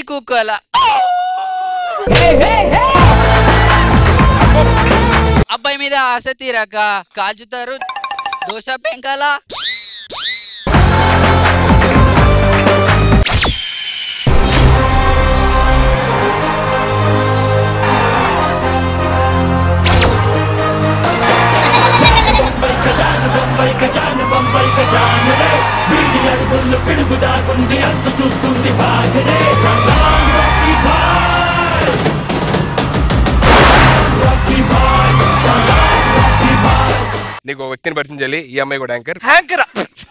పిల్లి కుక్కల అబ్బాయి మీద ఆశ తీరక కాల్చుతారు దోశ పెంకాల నీకు ఒక వ్యక్తిని పరిచయం చేయాలి ఈ అమ్మాయి కూడా యాంకర్ హ్యాంకర్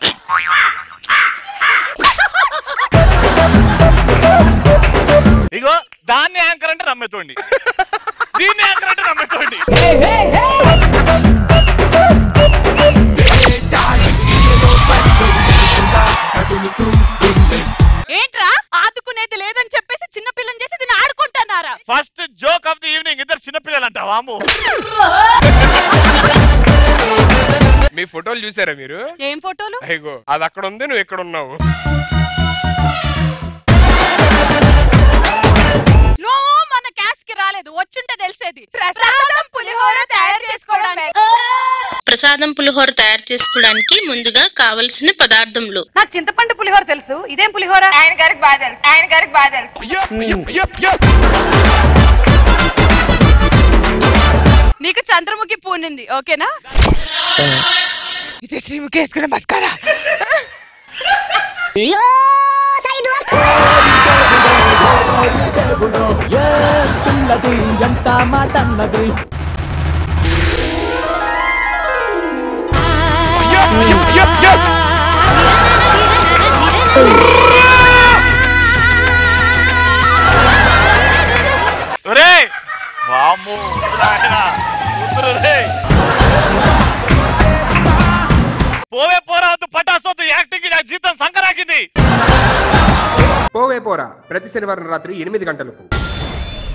ఇగో దాన్ని యాంకర్ అంటే నమ్మేతోండి దీన్ని యాంకర్ అంటే నమ్మేతోండి ఏంట్రా ఆదుకునేది లేదని చెప్పేసి చిన్న పిల్లని చేసి దీన్ని ఆడుకుంటున్నారా first joke of the evening ఇద్దరు చిన్నపిల్లలు అంట వాము మీ ఫోటోలు చూసారా మీరు ఏం ఫోటోలు అయ్యో అది అక్కడ ఉంది నువ్వు ఇక్కడ ఉన్నావు నువ్వు మన క్యాష్ కి రాలేదు వచ్చుంటే తెలిసేది ప్రసాదం పులిహోర తయారు చేసుకోవడానికి ప్రసాదం పులిహోర తయారు చేసుకోవడానికి ముందుగా కావలసిన పదార్థములు నాకు చింతపండు పులిహోర తెలుసు ఇదేం పులిహోర ఆయన గారికి బాగా తెలుసు ఆయన గారికి బాగా తెలుసు నీకు చంద్రముఖి పూనింది ఓకేనా ఇది శ్రీముఖి వేసుకునే మస్కారా పిల్లది ఎంత మాట అన్నది ఒరే వాము నాయనా, వద్దురు రేయ్. పోవే పోరాదు పటాసొద్దు యాక్టింగ్ నా జీతం సంకరాకింది పోవే పోరా ప్రతి శనివారం రాత్రి ఎనిమిది గంటలకు